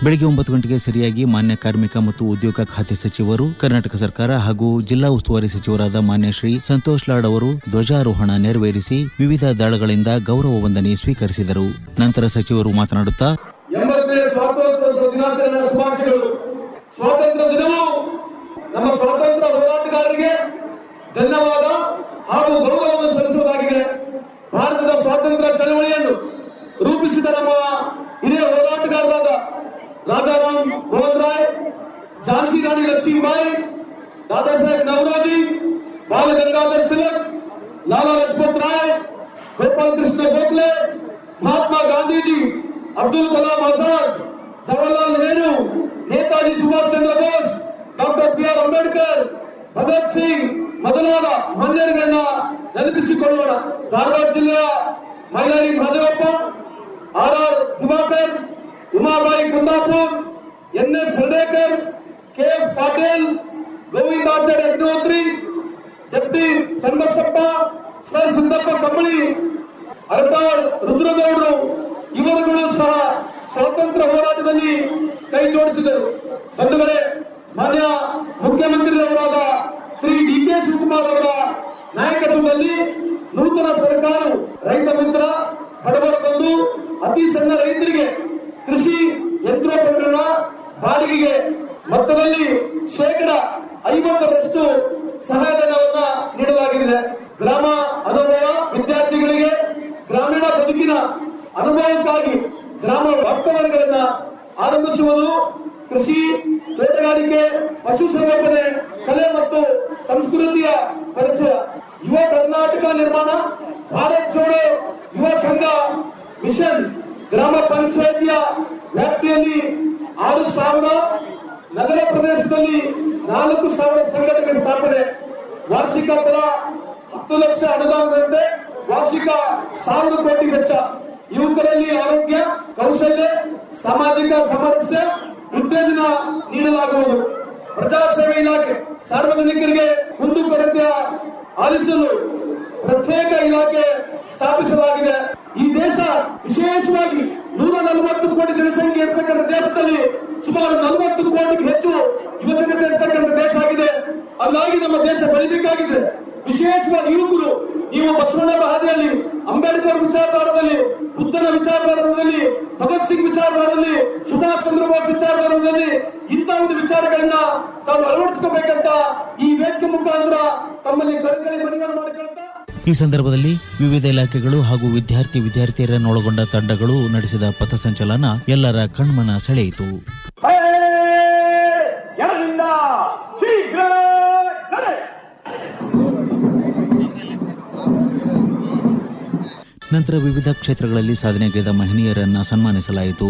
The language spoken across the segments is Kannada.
ಬೆಳಗ್ಗೆ ಒಂಬತ್ತು ಗಂಟೆಗೆ ಸರಿಯಾಗಿ ಮಾನ್ಯ ಕಾರ್ಮಿಕ ಮತ್ತು ಉದ್ಯೋಗ ಖಾತೆ ಸಚಿವರು ಕರ್ನಾಟಕ ಸರ್ಕಾರ ಹಾಗೂ ಜಿಲ್ಲಾ ಉಸ್ತುವಾರಿ ಸಚಿವರಾದ ಮಾನ್ಯ ಶ್ರೀ ಸಂತೋಷ್ ಲಾಡ್ ಅವರು ಧ್ವಜಾರೋಹಣ ನೆರವೇರಿಸಿ ವಿವಿಧ ದಳಗಳಿಂದ ಗೌರವ ವಂದನೆ ಸ್ವೀಕರಿಸಿದರು ನಂತರ ಸಚಿವರು ಮಾತನಾಡುತ್ತಾ ಎಂಬತ್ತನೇ ಸ್ವಾತಂತ್ರ್ಯ ದಿನಾಚರಣೆ ಶುಭಾಶಯಗಳು ಸ್ವಾತಂತ್ರ್ಯ ದಿನವು ನಮ್ಮ ಸ್ವಾತಂತ್ರ್ಯ ಹೋರಾಟಗಾರರಿಗೆ ಧನ್ಯವಾದ ಹಾಗೂ ಗೌರವವನ್ನು ಸಲ್ಲಿಸುವುದಾಗಿದೆ ಭಾರತದ ಸ್ವಾತಂತ್ರ್ಯ ಚಳವಳಿಯನ್ನು ರೂಪಿಸಿದ ನಮ್ಮ ಹಿರಿಯ ಹೋರಾಟಗಾರರಾದ ರಾಜಾರಾಮ್ ಮೋಹನ್ ರಾಯ್ ಝಾನ್ಸಿ ರಾಣಿ ಲಕ್ಷ್ಮೀಬಾಯಿ ದಾದಾ Saheb Naoroji Bal Gangadhar Tilak Lala Lajpat Rai Gopal Krishna Gokhale Mahatma Gandhiji Abdul Kalam Azad Jawaharlal Nehru Netaji Subhash Chandra Bose doctor B R Ambedkar Bhagat Singh ಮೊದಲಾದ ಮನ್ಯರುಗಳನ್ನ ನೆನಪಿಸಿಕೊಳ್ಳೋಣ ಧಾರವಾಡ ಜಿಲ್ಲೆಯ Mailari Mahadevappa R R Diwakar Umabai Kundapur N S Hardekar K F Patil Govindacharya Agnihotri deputy Channabasappa sir Siddappa Kambali Aratal ರುದ್ರಗೌಡರು ಇವರುಗಳು ಸಹ ಸ್ವಾತಂತ್ರ್ಯ ಹೋರಾಟದಲ್ಲಿ ಕೈ ಜೋಡಿಸಿದರು ಬಂಧುಗಳೇ ಮಾನ್ಯ ಮುಖ್ಯಮಂತ್ರಿಯವರಾದ ಶ್ರೀ ಡಿ ಕೆ ಶಿವಕುಮಾರ್ ಅವರ ನಾಯಕತ್ವದಲ್ಲಿ ನೂತನ ಸರ್ಕಾರವು ರೈತ ಮಿತ್ರ ಬಡವರ ಬಂಧು ಅತಿ ಸಣ್ಣ ರೈತರಿಗೆ ಕೃಷಿ ಯಂತ್ರೋಪಕರಣ ಬಾಡಿಗೆಗೆ ಮೊತ್ತದಲ್ಲಿ ಶೇಕಡ ಐವತ್ತರಷ್ಟು ಸಹಾಯಧನವನ್ನ ನೀಡಲಾಗಿದೆ ಗ್ರಾಮ ಅನುಭವ ವಿದ್ಯಾರ್ಥಿಗಳಿಗೆ ಗ್ರಾಮೀಣ ಬದುಕಿನ ಅನುಭವಕ್ಕಾಗಿ ಗ್ರಾಮ ವಾಸ್ತವಗಳನ್ನ ಆರಂಭಿಸುವುದು ಕೃಷಿ ತೋಟಗಾರಿಕೆ ಪಶುಸಂಗೋಪನೆ ಕಲೆ ಮತ್ತು ಸಂಸ್ಕೃತಿಯ ಪರಿಚಯ ಯುವ ಕರ್ನಾಟಕ ನಿರ್ಮಾಣ ಭಾರತ್ ಜೋಡೋ ಯುವ ಸಂಘ ಮಿಷನ್ ಗ್ರಾಮ ಪಂಚಾಯಿತಿಯ ವ್ಯಾಪ್ತಿಯಲ್ಲಿ ಆರು ಸಾವಿರ ನಗರ ಪ್ರದೇಶದಲ್ಲಿ ನಾಲ್ಕು ಸಾವಿರ ಸಂಘಟನೆ ಸ್ಥಾಪನೆ ವಾರ್ಷಿಕ ತಲಾ ಹತ್ತು ಲಕ್ಷ ಅನುದಾನದಂತೆ ವಾರ್ಷಿಕ ಸಾವಿರ ಕೋಟಿ ವೆಚ್ಚ ಯುವಕರಲ್ಲಿ ಆರೋಗ್ಯ ಕೌಶಲ್ಯ ಸಾಮಾಜಿಕ ಸಾಮರಸ್ಯ ಉತ್ತೇಜನ ನೀಡಲಾಗುವುದು ಪ್ರಜಾಸೇವೆ ಇಲಾಖೆ ಸಾರ್ವಜನಿಕರಿಗೆ ಕುಂದುಕೊರತೆಯ ಆಲಿಸಲು ಪ್ರತ್ಯೇಕ ಇಲಾಖೆ ಸ್ಥಾಪಿಸಲಾಗಿದೆ ಈ ದೇಶ ವಿಶೇಷವಾಗಿ ನೂರ ನಲವತ್ತು ಕೋಟಿ ಜನಸಂಖ್ಯೆ ಇರ್ತಕ್ಕಂಥ ದೇಶದಲ್ಲಿ ಸುಮಾರು ನಲವತ್ತು ಕೋಟಿಗೆ ಹೆಚ್ಚು ಯುವಜನತೆ ಇರ್ತಕ್ಕಂಥ ದೇಶ ಆಗಿದೆ ಹಂಗಾಗಿ ನಮ್ಮ ದೇಶ ಬೆಳಿಬೇಕಾಗಿದೆ ವಿಶೇಷವಾಗಿ ಯುವಕರು ನೀವು ಬಸವಣ್ಣನ ಹಾದಿಯಲ್ಲಿ ಅಂಬೇಡ್ಕರ್ ವಿಚಾರಧಾರದಲ್ಲಿ ಬುದ್ಧನ ವಿಚಾರಧಾರದಲ್ಲಿ ಭಗತ್ ಸಿಂಗ್ ವಿಚಾರಧಾರದಲ್ಲಿ ಸುಭಾಷ್ ಚಂದ್ರ ಬೋಸ್ ವಿಚಾರಧಾರದಲ್ಲಿ ಇಂಥ ಒಂದು ವಿಚಾರಗಳನ್ನ ತಾವು ಅಳವಡಿಸ್ಕೋಬೇಕಂತ ಈ ವೇದಿಕೆ ಮುಖಾಂತರ ತಮ್ಮಲ್ಲಿ ಕಳಕಳಿ ಮನವಿಯನ್ನು ಮಾಡಿಕೊಳ್ತಾ ಈ ಸಂದರ್ಭದಲ್ಲಿ ವಿವಿಧ ಇಲಾಖೆಗಳು ಹಾಗೂ ವಿದ್ಯಾರ್ಥಿ ವಿದ್ಯಾರ್ಥಿಯರನ್ನೊಳಗೊಂಡ ತಂಡಗಳು ನಡೆಸಿದ ಪಥಸಂಚಲನ ಎಲ್ಲರ ಕಣ್ಮನ ಸೆಳೆಯಿತು ಎಡದಿಂದ ಶೀಘ್ರ ನಡೆ ನಂತರ ವಿವಿಧ ಕ್ಷೇತ್ರಗಳಲ್ಲಿ ಸಾಧನೆಗೈದ ಮಹನೀಯರನ್ನ ಸನ್ಮಾನಿಸಲಾಯಿತು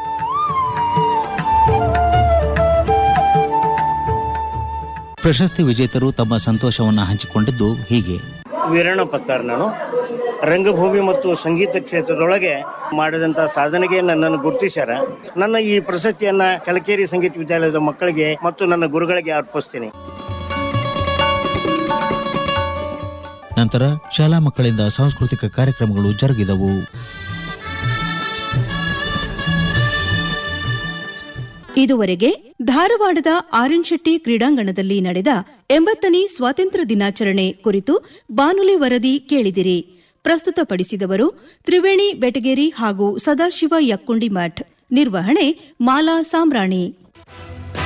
ಪ್ರಶಸ್ತಿ ವಿಜೇತರು ತಮ್ಮ ಸಂತೋಷವನ್ನು ಹಂಚಿಕೊಂಡಿದ್ದು ಹೀಗೆ ವೀರಣ್ಣ ಪತ್ತಾರ್ ನಾನು ರಂಗಭೂಮಿ ಮತ್ತು ಸಂಗೀತ ಕ್ಷೇತ್ರದೊಳಗೆ ಮಾಡಿದಂತ ಸಾಧನೆಗೆ ನನ್ನನ್ನು ಗುರುತಿಸ್ಯಾರ ನನ್ನ ಈ ಪ್ರಶಸ್ತಿಯನ್ನ ಕಲಕೇರಿ ಸಂಗೀತ ವಿದ್ಯಾಲಯದ ಮಕ್ಕಳಿಗೆ ಮತ್ತು ನನ್ನ ಗುರುಗಳಿಗೆ ಅರ್ಪಿಸ್ತೀನಿ ನಂತರ ಶಾಲಾ ಮಕ್ಕಳಿಂದ ಸಾಂಸ್ಕೃತಿಕ ಕಾರ್ಯಕ್ರಮಗಳು ಜರುಗಿದವು ಇದುವರೆಗೆ ಧಾರವಾಡದ ಆರ್ಎನ್ ಶೆಟ್ಟಿ ಕ್ರೀಡಾಂಗಣದಲ್ಲಿ ನಡೆದ ಎಂಬತ್ತನೇ ಸ್ವಾತಂತ್ರ್ಯ ದಿನಾಚರಣೆ ಕುರಿತು ಬಾನುಲಿ ವರದಿ ಕೇಳಿದಿರಿ ಪ್ರಸ್ತುತಪಡಿಸಿದವರು ತ್ರಿವೇಣಿ ಬೆಟಗೇರಿ ಹಾಗೂ ಸದಾಶಿವ ಯಕ್ಕುಂಡಿ ಮಠ್ ನಿರ್ವಹಣೆ ಮಾಲಾ ಸಾಮ್ರಾಣಿ